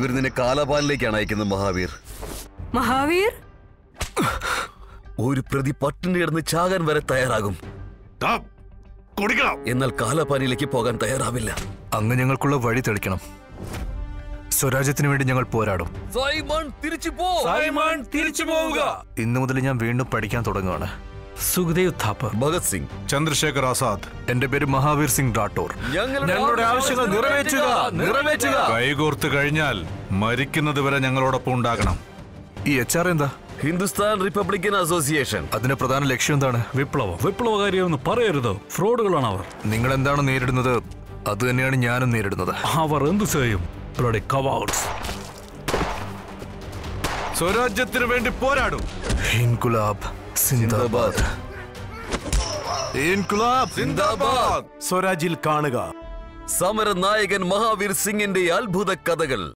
ഇവർ നിന്നെ കാലാപാലിലേക്കാണ് അയക്കുന്നത് മഹാവീർ മഹാവീർ ഒരു പ്രതി പട്ടിണി കിടന്ന് ചാകാൻ വരെ തയ്യാറാകും ദാ, കുടിക്കണം എന്നാൽ കാലാപാനിയിലേക്ക് പോകാൻ തയ്യാറാവില്ല അങ്ങ് ഞങ്ങൾക്കുള്ള വഴി തെളിക്കണം സ്വരാജ്യത്തിന് വേണ്ടി ഞങ്ങൾ പോരാടും സൈമൺ തിരിച്ചു പോ സൈമൺ തിരിച്ചു പോവുക ഇന്നു മുതൽ ഞാൻ വീണ്ടും പഠിക്കാൻ തുടങ്ങുകയാണ് സുഖദേവ് താപ്പർ ഭഗത് സിംഗ് ചന്ദ്രശേഖർ ആസാദ് എന്റെ പേര് മഹാവീർ സിംഗ് റാഠോർ ഞങ്ങളുടെ ആവശ്യങ്ങൾ നിറവേറ്റുക നിറവേറ്റുക കൈകോർത്ത് കഴിഞ്ഞാൽ മരിക്കുന്നത് വരെ ഞങ്ങളോടൊപ്പം ഉണ്ടാകണം ഈ എച്ച് ആർ എന്താ ഹിന്ദുസ്ഥാൻ റിപ്പബ്ലിക്കൻ അസോസിയേഷൻ അതിന്റെ പ്രധാന ലക്ഷ്യം എന്താണ് വിപ്ലവം വിപ്ലവകാരിയൊന്നും പറയരുത് ഫ്രോഡുകളാണ് അവർ നിങ്ങൾ എന്താണ് നേരിടുന്നത് അത് തന്നെയാണ് ഞാനും നേരിടുന്നത് അവർ എന്തു ചെയ്യും bloody cowards. സ്വരാജ്യത്തിന് വേണ്ടി പോരാടും ഇൻകുലാബ് സിന്ദാബാദ് ഇൻകുലാബ് സിന്ദാബാദ് സ്വരാജിൽ കാണുക സമര നായകൻ മഹാവീർ സിംഗിന്റെ അത്ഭുത കഥകൾ